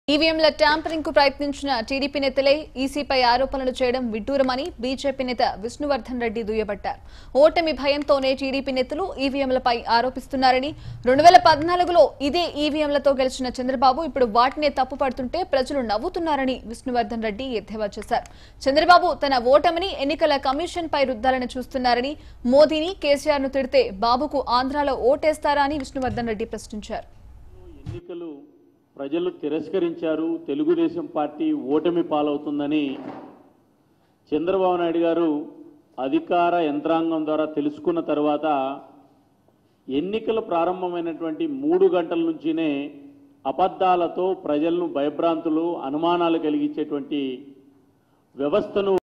ఈవీఎంల ట్యాంపరింగ్ కు ప్రయత్నించిన టీడీపీ నేతలే ఈసీపై ఆరోపణలు చేయడం విడ్డూరమని బీజేపీ నేత విష్ణువర్ధన్ రెడ్డి దుయ్యబట్టారు ఓటమి భయంతోనే టీడీపీ నేతలు ఈవీఎంలపై ఆరోపిస్తున్నారని రెండు వేల పద్నాలుగులో ఇదే ఈవీఎంలతో గెలిచిన చంద్రబాబు ఇప్పుడు వాటినే తప్పుపడుతుంటే ప్రజలు నవ్వుతున్నారని విష్ణువర్ధన్ రెడ్డి ఎద్దేవా చేశారు చంద్రబాబు తన ఓటమిని ఎన్నికల కమిషన్ పై రుద్దాలని చూస్తున్నారని మోదీని కేసీఆర్ ను తిడితే బాబుకు ఆంధ్రాలో ఓటేస్తారా అని విష్ణువర్ధన్ రెడ్డి ప్రశ్నించారు ఎన్నికలు ప్రజలు తిరస్కరించారు తెలుగుదేశం పార్టీ ఓటమి పాలవుతుందని చంద్రబాబు నాయుడు గారు అధికార యంత్రాంగం ద్వారా తెలుసుకున్న తర్వాత ఎన్నికలు ప్రారంభమైనటువంటి మూడు గంటల నుంచినే అబద్ధాలతో ప్రజలను భయభ్రాంతులు అనుమానాలు కలిగించేటువంటి వ్యవస్థను